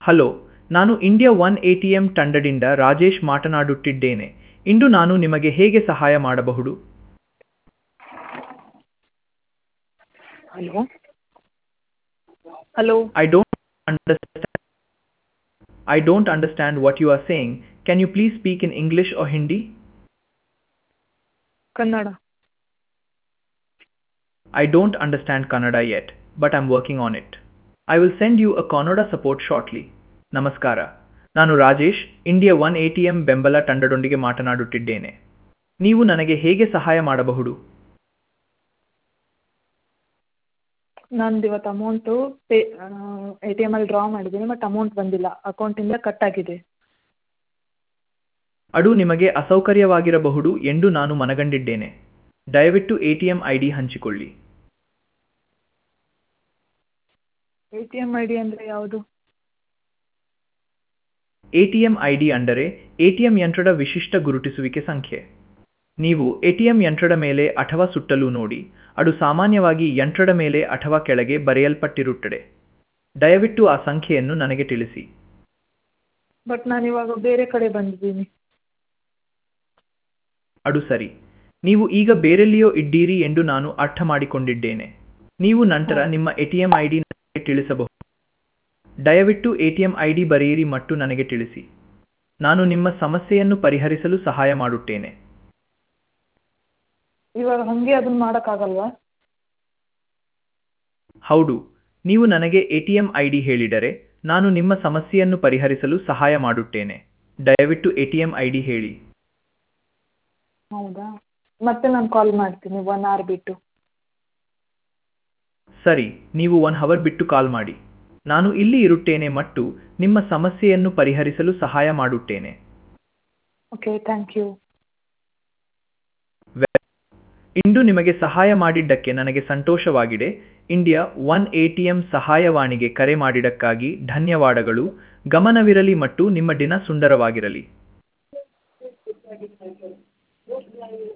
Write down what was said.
Hello ನಾನು India one A T M ತಂಡದಿಂದ ರಾಜೇಶ್ ಮಾತನಾಡುತ್ತಿದ್ದೇನೆ ಇಂದು ನಾನು ನಿಮಗೆ ಹೇಗೆ ಸಹಾಯ ಮಾಡಬಹುದು hello hello I don't understand I don't understand what you are saying can you please speak in English or Hindi Kannada I don't understand Kannada yet, but I'm working on it. I will send you a Kannada support shortly. ನಮಸ್ಕಾರ ನಾನು Rajesh India one A T M ಬೆಂಬಲ ತಂಡದೊಂದಿಗೆ ಮಾತನಾಡುತ್ತಿದ್ದೇನೆ ನೀವು ನನಗೆ ಹೇಗೆ ಸಹಾಯ ಮಾಡಬಹುದು ನಂದು ಇವತ್ತು ಅಮೌಂಟು ಪೇ ಎ ಟಿ ಎಮಲ್ಲಿ ಡ್ರಾ ಮಾಡಿದ್ದೀನಿ ಬಟ್ ಅಮೌಂಟ್ ಬಂದಿಲ್ಲ ಅಕೌಂಟಿಂದ ಕಟ್ ಆಗಿದೆ ಅದು ನಿಮಗೆ ಅಸೌಕರ್ಯವಾಗಿರಬಹುದು ಎಂದು ನಾನು ಮನಗಂಡಿದ್ದೇನೆ ದಯವಿಟ್ಟು A T M I D ಹಂಚಿಕೊಳ್ಳಿ A T M I D ಅಂದರೆ ಯಾವುದು A T M I D ಅಂದರೆ ಎ ಟಿ ಎಂ ಯಂತ್ರದ ವಿಶಿಷ್ಟ ಗುರುತಿಸುವಿಕೆ ಸಂಖ್ಯೆ ನೀವು ಎ ಟಿ ಎಂ ಯಂತ್ರದ ಮೇಲೆ ಅಥವಾ ಸುತ್ತಲೂ ನೋಡಿ ಅದು ಸಾಮಾನ್ಯವಾಗಿ ಯಂತ್ರದ ಮೇಲೆ ಅಥವಾ ಕೆಳಗೆ ಬರೆಯಲ್ಪಟ್ಟಿರುತ್ತದೆ ದಯವಿಟ್ಟು ಆ ಸಂಖ್ಯೆಯನ್ನು ನನಗೆ ತಿಳಿಸಿ ಬಟ್ ನಾನು ಇವಾಗ ಬೇರೆ ಕಡೆ ಬಂದಿದ್ದೀನಿ ಅದು ಸರಿ ನೀವು ಈಗ ಬೇರೆಲ್ಲಿಯೋ ಇದ್ದೀರಿ ಎಂದು ನಾನು ಅರ್ಥ ಮಾಡಿಕೊಂಡಿದ್ದೇನೆ ನೀವು ನಂತರ ನಿಮ್ಮ A T M I D ನನಗೆ ತಿಳಿಸಬಹುದು ದಯವಿಟ್ಟು A T M I D ಬರೆಯಿರಿ ಮತ್ತು ನನಗೆ ತಿಳಿಸಿ ನಾನು ನಿಮ್ಮ ಸಮಸ್ಯೆಯನ್ನು ಪರಿಹರಿಸಲು ಸಹಾಯ ಮಾಡುತ್ತೇನೆ ಇವಾಗ ಹಾಗೆ ಅದನ್ನ ಮಾಡೋಕ್ಕಾಗಲ್ವಾ ಹೌದು ನೀವು ನನಗೆ A T M I D ಹೇಳಿದರೆ ನಾನು ನಿಮ್ಮ ಸಮಸ್ಯೆಯನ್ನು ಪರಿಹರಿಸಲು ಸಹಾಯ ಮಾಡುತ್ತೇನೆ ದಯವಿಟ್ಟು A T M I D ಹೇಳಿ ಹೌದಾ ಮತ್ತೆ ನಾನು ಕಾಲ್ ಮಾಡ್ತೀನಿ ಒನ್ ಅವರ್ ಬಿಟ್ಟು ಸರಿ ನೀವು ಒನ್ ಹವರ್ ಬಿಟ್ಟು ಕಾಲ್ ಮಾಡಿ ನಾನು ಇಲ್ಲಿ ಇರುತ್ತೇನೆ ಮತ್ತು ನಿಮ್ಮ ಸಮಸ್ಯೆಯನ್ನು ಪರಿಹರಿಸಲು ಸಹಾಯ ಮಾಡುತ್ತೇನೆ ಓಕೆ ಥ್ಯಾಂಕ್ ಯು ಇಂದು ನಿಮಗೆ ಸಹಾಯ ಮಾಡಿದ್ದಕ್ಕೆ ನನಗೆ ಸಂತೋಷವಾಗಿದೆ India one A T M ಸಹಾಯವಾಣಿಗೆ ಕರೆ ಮಾಡಿದ್ದಕ್ಕಾಗಿ ಧನ್ಯವಾದಗಳು ಗಮನವಿರಲಿ ಮತ್ತು ನಿಮ್ಮ ದಿನ ಸುಂದರವಾಗಿರಲಿ